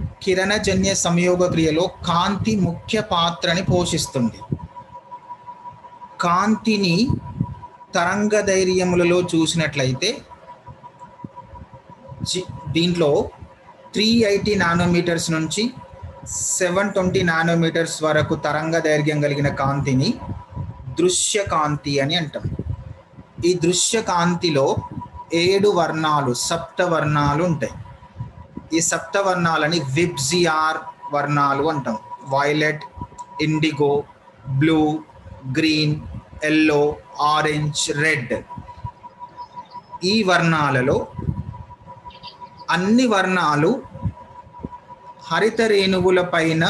కిరణజన్య సంయోగ క్రియలో కాంతి ముఖ్య పాత్రని పోషిస్తుంది కాంతిని తరంగ ధైర్యములలో చూసినట్లయితే జి- దీంట్లో త్రీ ఎయిటీ నానోమీటర్స్ నుంచి సెవెన్ ట్వంటీ నానోమీటర్స్ వరకు తరంగ దైర్ఘ్యం కలిగిన కాంతిని దృశ్య కాంతి అని అంటాం ఈ దృశ్య కాంతిలో ఏడు వర్ణాలు సప్త వర్ణాలు ఉంటాయి ఈ సప్త వర్ణాలని విబ్జిఆర్ వర్ణాలు అంటాం violet indigo blue green yellow orange red ఈ వర్ణాలలో అన్ని వర్ణాలు హరిత రేణువుల పైన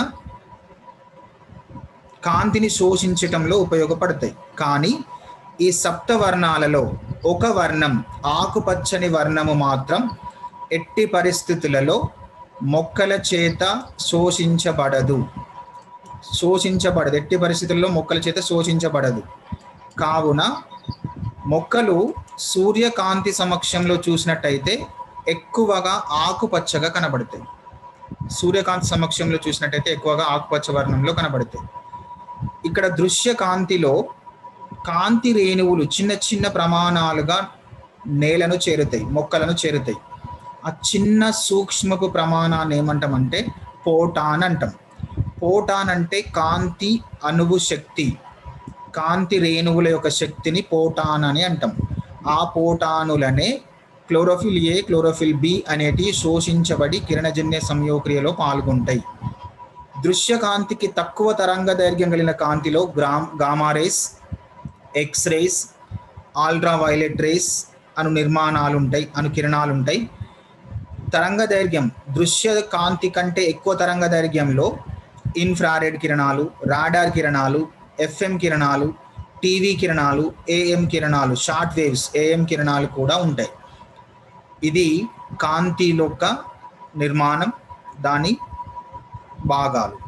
కాంతిని శోషించటంలో ఉపయోగపడతాయి కానీ ఈ సప్త వర్ణాలలో ఒక వర్ణం ఆకుపచ్చని వర్ణము మాత్రం ఎట్టి పరిస్థితులలో మొక్కల చేత శోషించబడదు శోషించబడదు ఎట్టి పరిస్థితుల్లో మొక్కల చేత శోషించబడదు కావున మొక్కలు సూర్యకాంతి సమక్షంలో చూసినట్టయితే ఎక్కువగా ఆకుపచ్చగా కనబడతాయి సూర్యకాంతి సమక్షంలో చూసినట్టయితే ఎక్కువగా ఆకుపచ్చ వర్ణంలో కనబడతాయి ఇక్కడ దృశ్య కాంతిలో కాంతి రేణువులు చిన్న చిన్న ప్రమాణాలుగా నేలను చేరుతాయి మొక్కలను చేరుతాయి ఆ చిన్న సూక్ష్మపు ప్రమాణాన్ని ఏమంటామంటే పోటాన్ అంటాం పోటాన్ అంటే కాంతి అణువు శక్తి కాంతి రేణువుల యొక్క శక్తిని పోటాన్ అని అంటాం ఆ పోటానులనే క్లోరోఫిల్ ఏ క్లోరోఫిల్ బి అనేటివి శోషించబడి కిరణజన్య సంయోక్రియలో పాల్గొంటాయి దృశ్య కాంతికి తక్కువ తరంగ దైర్ఘ్యం కలిగిన కాంతిలో గ్రామ్ gamma rays X rays ultraviolet rays అను నిర్మాణాలు ఉంటాయి అను కిరణాలు ఉంటాయి తరంగ దైర్ఘ్యం దృశ్య కాంతి కంటే ఎక్కువ తరంగ దైర్ఘ్యంలో ఇన్ఫ్రారెడ్ కిరణాలు రాడార్ కిరణాలు ఎఫ్ఎం కిరణాలు టీవీ కిరణాలు ఏఎం కిరణాలు షార్ట్ వేవ్స్ ఏఎం కిరణాలు కూడా ఉంటాయి ఇది కాంతి యొక్క నిర్మాణం దాని భాగాలు